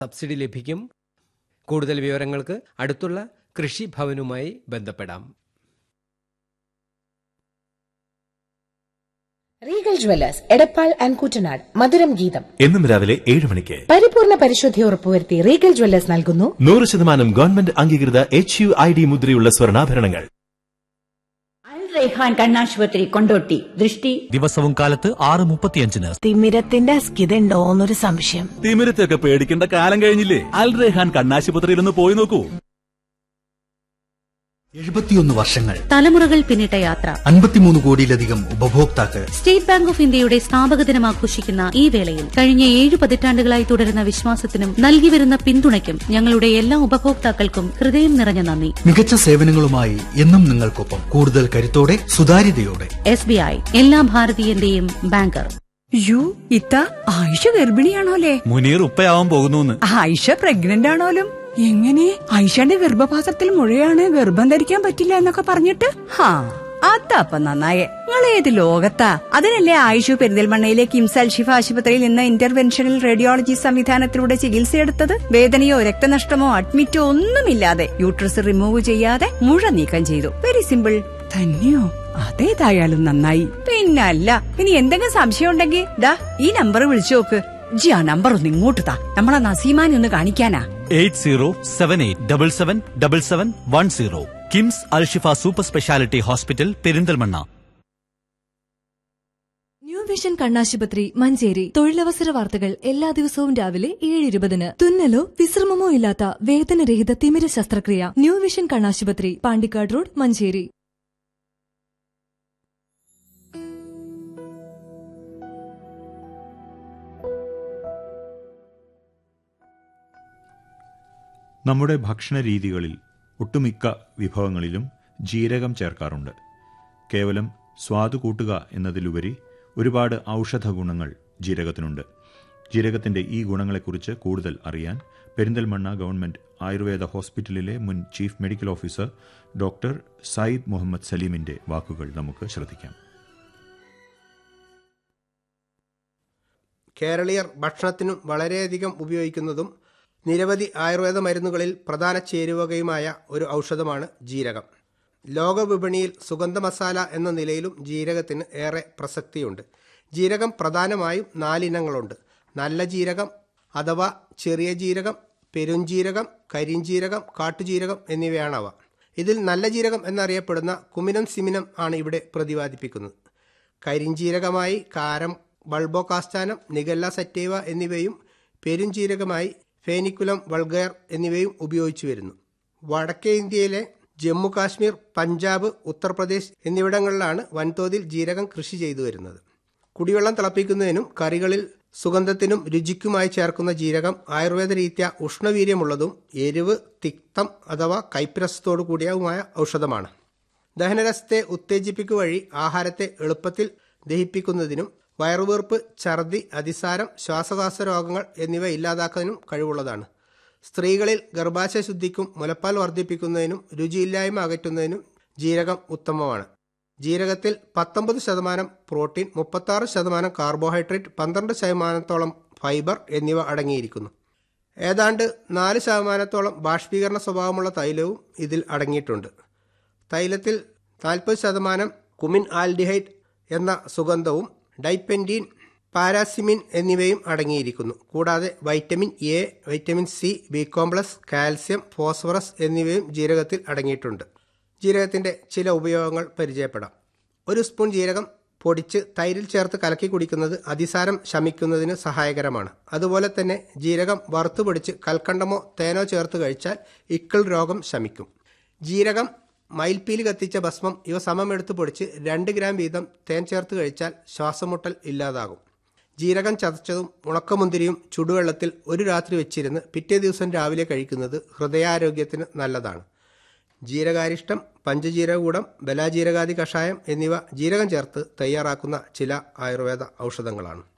subsidy ലഭിക്കും കൂടുതൽ വിവരങ്ങൾക്ക് അടുത്തുള്ള കൃഷിഭവനുമായി ബന്ധപ്പെടാം Regal jewellers Edappal and Kuttanad മധുരം ഗീതം എന്നും രാവിലെ ഏഴ് മണിക്ക് പരിപൂർണ പരിശുദ്ധി ഉറപ്പുവരുത്തി റീഗൽ ജ്വല്ലേഴ്സ് നൽകുന്നു നൂറ് ശതമാനം ഗവൺമെന്റ് അംഗീകൃത എച്ച് യു ഐ ഡി മുദ്രയുള്ള സ്വർണ്ണാഭരണങ്ങൾ അൽ റൈഹാൻ കണ്ണാശുപത്രി കൊണ്ടോട്ടി ദൃഷ്ടി ദിവസവും കാലത്ത് ആറ് മുപ്പത്തിയഞ്ചിന് തിമിരത്തിന്റെ അസ്കിതണ്ടോന്നൊരു സംശയം തിമിരത്തൊക്കെ പേടിക്കേണ്ട കാലം കഴിഞ്ഞില്ലേ അൽ റെഹാൻ കണ്ണാശുപത്രിയിൽ ഒന്ന് പോയി നോക്കൂ എഴുപത്തിയൊന്ന് വർഷങ്ങൾ തലമുറകൾ പിന്നിട്ട യാത്ര അൻപത്തിമൂന്ന് കോടിയിലധികം ഉപഭോക്താക്കൾ സ്റ്റേറ്റ് ബാങ്ക് ഓഫ് ഇന്ത്യയുടെ സ്ഥാപക ദിനം ആഘോഷിക്കുന്ന ഈ വേളയിൽ കഴിഞ്ഞ ഏഴ് പതിറ്റാണ്ടുകളായി തുടരുന്ന വിശ്വാസത്തിനും നൽകിവരുന്ന പിന്തുണയ്ക്കും ഞങ്ങളുടെ എല്ലാ ഉപഭോക്താക്കൾക്കും ഹൃദയം നിറഞ്ഞ നന്ദി മികച്ച സേവനങ്ങളുമായി എന്നും നിങ്ങൾക്കൊപ്പം കൂടുതൽ കരുത്തോടെ സുതാര്യതയോടെ എസ് ബി ഐ എല്ലാ ഭാരതീയന്റെയും ബാങ്കർ യു ഇത്ത ആയിഷ ഗർഭിണിയാണോലേ മുനീർ ഉപ്പയാവാൻ പോകുന്നു ആയിഷ പ്രഗ്നന്റ് ആണോലും എങ്ങനെ ആയിഷയുടെ ഗർഭപാത്രത്തിൽ മുഴയാണ് ഗർഭം ധരിക്കാൻ പറ്റില്ല എന്നൊക്കെ പറഞ്ഞിട്ട് ഹാ അതപ്പ നന്നായേ നിങ്ങൾ ഏത് ലോകത്താ അതിനല്ലേ ആയിഷു പെരിന്തൽമണ്ണയിലെ കിംസ് അൽഷിഫ ആശുപത്രിയിൽ നിന്ന് ഇന്റർവെൻഷണൽ റേഡിയോളജി സംവിധാനത്തിലൂടെ ചികിത്സയെടുത്തത് വേദനയോ രക്തനഷ്ടമോ അഡ്മിറ്റോ ഒന്നുമില്ലാതെ യൂട്രസ് റിമൂവ് ചെയ്യാതെ മുഴ നീക്കം ചെയ്തു വെരി സിമ്പിൾ തന്നെയോ അതേതായാലും നന്നായി പിന്നല്ല ഇനി എന്തെങ്കിലും സംശയം ഉണ്ടെങ്കിൽ ദാ ഈ നമ്പർ വിളിച്ചു നോക്ക് ജി ആ നമ്പർ ഒന്ന് ഇങ്ങോട്ട് താ നമ്മളെ നസീമാനെ ഒന്ന് കാണിക്കാനാ eight zero seven eight double seven double seven one zero KIMS Al Shifa super speciality hospital Perinthalmanna new vision കണ്ണാശുപത്രി മഞ്ചേരി തൊഴിലവസര വാർത്തകൾ എല്ലാ ദിവസവും രാവിലെ ഏഴ് ഇരുപതിന് തുന്നലോ വിശ്രമമോ ഇല്ലാത്ത വേദനരഹിത തിമിര ശസ്ത്രക്രിയ ന്യൂ വിഷൻ കണ്ണാശുപത്രി പാണ്ടിക്കാട് റോഡ് മഞ്ചേരി നമ്മുടെ ഭക്ഷണ രീതികളിൽ ഒട്ടുമിക്ക വിഭവങ്ങളിലും ജീരകം ചേർക്കാറുണ്ട് കേവലം സ്വാദു കൂട്ടുക എന്നതിലുപരി ഒരുപാട് ഔഷധ ഗുണങ്ങൾ ജീരകത്തിനുണ്ട് ജീരകത്തിന്റെ ഈ ഗുണങ്ങളെക്കുറിച്ച് കൂടുതൽ അറിയാൻ പെരിന്തൽമണ്ണ ഗവൺമെന്റ് ആയുർവേദ ഹോസ്പിറ്റലിലെ മുൻ chief medical officer doctor Syed Muhammad സലീമിന്റെ വാക്കുകൾ നമുക്ക് ശ്രദ്ധിക്കാം കേരളീയർ ഭക്ഷണത്തിനും വളരെയധികം ഉപയോഗിക്കുന്നതും നിരവധി ആയുർവേദ മരുന്നുകളിൽ പ്രധാന ചേരുവകയുമായ ഒരു ഔഷധമാണ് ജീരകം ലോകവിപണിയിൽ സുഗന്ധ മസാല എന്ന നിലയിലും ജീരകത്തിന് ഏറെ പ്രസക്തിയുണ്ട് ജീരകം പ്രധാനമായും നാലിനങ്ങളുണ്ട് നല്ല ജീരകം അഥവാ ചെറിയ ജീരകം പെരുംജീരകം കരിഞ്ചീരകം കാട്ടുജീരകം എന്നിവയാണ് അവ ഇതിൽ നല്ല ജീരകം എന്നറിയപ്പെടുന്ന കുമിനം സിമിനം ആണ് ഇവിടെ പ്രതിപാദിപ്പിക്കുന്നത് കരിഞ്ചീരകമായി കാരം ബൾബോകാസ്ഥാനം നിഗല്ല സറ്റേവ എന്നിവയും പെരുംജീരകമായി ഫേനിക്കുലം വൾഗയർ എന്നിവയും ഉപയോഗിച്ചു വരുന്നു വടക്കേ ഇന്ത്യയിലെ ജമ്മു കാശ്മീർ പഞ്ചാബ് ഉത്തർപ്രദേശ് എന്നിവിടങ്ങളിലാണ് വൻതോതിൽ ജീരകം കൃഷി ചെയ്തു വരുന്നത് കുടിവെള്ളം തിളപ്പിക്കുന്നതിനും കറികളിൽ സുഗന്ധത്തിനും രുചിക്കുമായി ചേർക്കുന്ന ജീരകം ആയുർവേദ രീത്യ ഉഷ്ണവീര്യമുള്ളതും എരിവ് തിക്തം അഥവാ കൈപ്പരസത്തോടു കൂടിയതുമായ ഔഷധമാണ് ദഹനരസത്തെ ഉത്തേജിപ്പിക്കുക വഴി ആഹാരത്തെ എളുപ്പത്തിൽ ദഹിപ്പിക്കുന്നതിനും വയറുവീർപ്പ് ഛർദി അതിസാരം ശ്വാസകോശ രോഗങ്ങൾ എന്നിവ ഇല്ലാതാക്കാനും കഴിവുള്ളതാണ് സ്ത്രീകളിൽ ഗർഭാശയ ശുദ്ധിക്കും മുലപ്പാൽ വർദ്ധിപ്പിക്കുന്നതിനും രുചിയില്ലായ്മ അകറ്റുന്നതിനും ജീരകം ഉത്തമമാണ് ജീരകത്തിൽ പത്തൊമ്പത് ശതമാനം പ്രോട്ടീൻ മുപ്പത്താറ് ശതമാനം കാർബോഹൈഡ്രേറ്റ് പന്ത്രണ്ട് ശതമാനത്തോളം ഫൈബർ എന്നിവ അടങ്ങിയിരിക്കുന്നു ഏതാണ്ട് നാല് ശതമാനത്തോളം ബാഷ്പീകരണ സ്വഭാവമുള്ള തൈലവും ഇതിൽ അടങ്ങിയിട്ടുണ്ട് തൈലത്തിൽ നാൽപ്പത് ശതമാനം കുമിൻ ആൽഡിഹൈഡ് എന്ന സുഗന്ധവും ഡൈപെൻഡീൻ പാരാസിമിൻ എന്നിവയും അടങ്ങിയിരിക്കുന്നു കൂടാതെ vitamin A vitamin C B complex calcium phosphorus എന്നിവയും ജീരകത്തിൽ അടങ്ങിയിട്ടുണ്ട് ജീരകത്തിൻ്റെ ചില ഉപയോഗങ്ങൾ പരിചയപ്പെടാം ഒരു സ്പൂൺ ജീരകം പൊടിച്ച് തൈരിൽ ചേർത്ത് കലക്കി കുടിക്കുന്നത് അതിസാരം ശമിക്കുന്നതിന് സഹായകരമാണ് അതുപോലെ തന്നെ ജീരകം വറുത്തു പൊടിച്ച് കൽക്കണ്ടമോ തേനോ ചേർത്ത് കഴിച്ചാൽ ഇക്കിൾ രോഗം ശമിക്കും ജീരകം മയിൽപ്പീലി കത്തിച്ച ഭസ്മം ഇവ സമമെടുത്ത് പൊടിച്ച് രണ്ട് ഗ്രാം വീതം തേൻ ചേർത്ത് കഴിച്ചാൽ ശ്വാസമുട്ടൽ ഇല്ലാതാകും ജീരകം ചതച്ചതും ഉണക്കമുന്തിരിയും ചുടുവെള്ളത്തിൽ ഒരു രാത്രി വെച്ചിരുന്ന് പിറ്റേ ദിവസം രാവിലെ കഴിക്കുന്നത് ഹൃദയാരോഗ്യത്തിന് നല്ലതാണ് ജീരകാരിഷ്ടം പഞ്ചജീരകൂടം ബലാജീരകാദി കഷായം എന്നിവ ജീരകം ചേർത്ത് തയ്യാറാക്കുന്ന ചില ആയുർവേദ ഔഷധങ്ങളാണ്